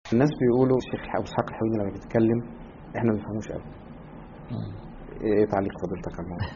الناس بيقولوا الشيخ ابو اسحاق الحويني لما بيتكلم احنا ما بنفهموش قوي ايه تعليق فضيلتك على الموضوع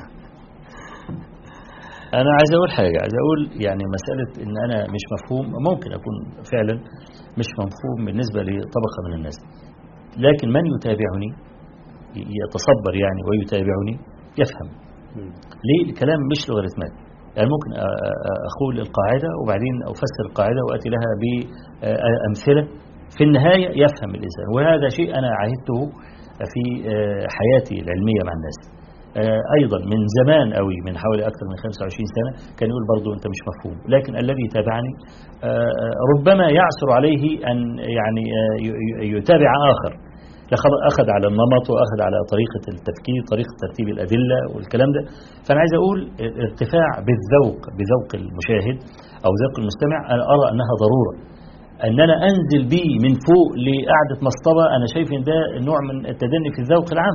أنا عايز أقول حاجة عايز أقول يعني مسألة إن أنا مش مفهوم ممكن أكون فعلا مش مفهوم بالنسبة لطبقة من الناس لكن من يتابعني يتصبر يعني ويتابعني يفهم ليه الكلام مش لوغاريتمات يعني ممكن أقول القاعدة وبعدين أفسر القاعدة وأتي لها بأمثلة في النهاية يفهم الإنسان وهذا شيء أنا عهدته في حياتي العلمية مع الناس أيضا من زمان قوي من حوالي أكثر من 25 سنة كان يقول برضو أنت مش مفهوم لكن الذي تابعني ربما يعثر عليه أن يعني يتابع آخر أخذ على النمط وأخذ على طريقة التفكير طريقة ترتيب الأدلة والكلام ده فأنا عايز أقول ارتفاع بالذوق بذوق المشاهد أو ذوق المستمع أنا أرى أنها ضرورة أن أنا أنزل بيه من فوق لقعدة مصطبة أنا شايف أن ده نوع من التدني في الذوق العام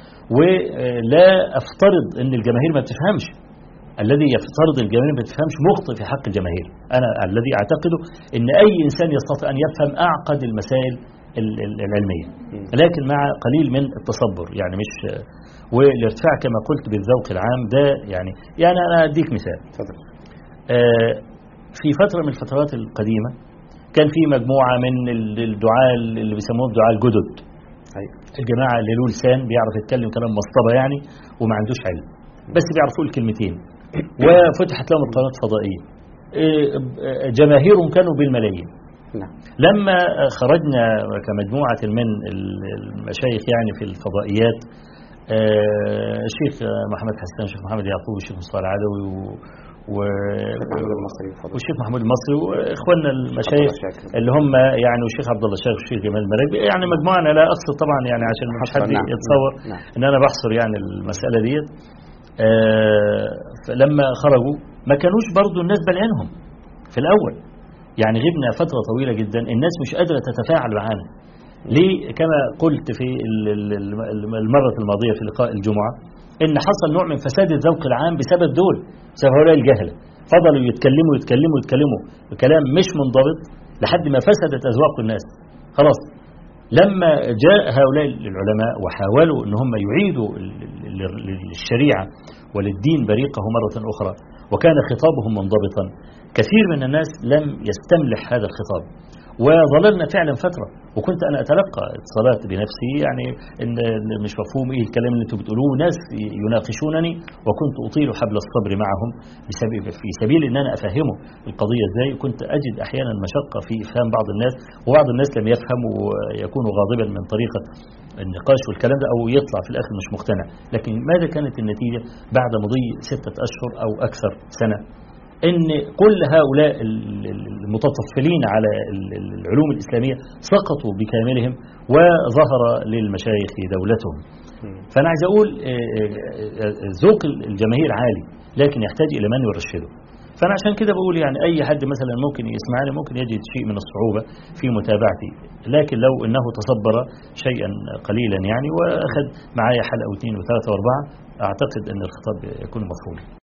ولا أفترض أن الجماهير ما بتفهمش الذي يفترض الجماهير ما بتفهمش مخطئ في حق الجماهير أنا الذي أعتقده أن أي إنسان يستطيع أن يفهم أعقد المسائل العلمية لكن مع قليل من التصبر يعني مش والارتفاع كما قلت بالذوق العام ده يعني يعني أنا أديك مثال آه في فترة من الفترات القديمة كان في مجموعة من الدعاء اللي بيسموهم الدعاء الجدد الجماعة اللي له لسان بيعرف يتكلم كلام مسطبة يعني وما عندوش علم بس بيعرفوا الكلمتين وفتحت لهم القنوات الفضائية جماهيرهم كانوا بالملايين نعم. لما خرجنا كمجموعة من المشايخ يعني في الفضائيات الشيخ محمد حسان الشيخ محمد يعقوب الشيخ مصطفى العدوي و والشيخ محمود المصري واخواننا المشايخ اللي هم يعني والشيخ عبد الله الشيخ والشيخ جمال المراكبي يعني مجموعه انا لا اقصد طبعا يعني عشان مش حد نعم. يتصور نعم. ان انا بحصر يعني المساله ديت آه فلما خرجوا ما كانوش برضو الناس بلعينهم في الاول يعني غبنا فتره طويله جدا الناس مش قادره تتفاعل معانا ليه كما قلت في المره الماضيه في لقاء الجمعه ان حصل نوع من فساد الذوق العام بسبب دول بسبب هؤلاء الجهله فضلوا يتكلموا يتكلموا يتكلموا بكلام مش منضبط لحد ما فسدت اذواق الناس خلاص لما جاء هؤلاء العلماء وحاولوا ان هم يعيدوا للشريعه وللدين بريقه مره اخرى وكان خطابهم منضبطا كثير من الناس لم يستملح هذا الخطاب وظللنا فعلا فترة وكنت أنا أتلقى اتصالات بنفسي يعني إن مش مفهوم إيه الكلام اللي أنتم بتقولوه ناس يناقشونني وكنت أطيل حبل الصبر معهم في سبيل إن أنا أفهمه القضية إزاي كنت أجد أحيانا مشقة في إفهام بعض الناس وبعض الناس لم يفهم ويكون غاضبا من طريقة النقاش والكلام ده أو يطلع في الآخر مش مقتنع لكن ماذا كانت النتيجة بعد مضي ستة أشهر أو أكثر سنة ان كل هؤلاء المتطفلين على العلوم الإسلامية سقطوا بكاملهم وظهر للمشايخ دولتهم فأنا عايز أقول ذوق الجماهير عالي لكن يحتاج إلى من يرشده فأنا عشان كده بقول يعني أي حد مثلا ممكن يسمعني ممكن يجد شيء من الصعوبة في متابعتي لكن لو أنه تصبر شيئا قليلا يعني وأخذ معايا حلقة واثنين وثلاثة وأربعة أعتقد أن الخطاب يكون مفهوم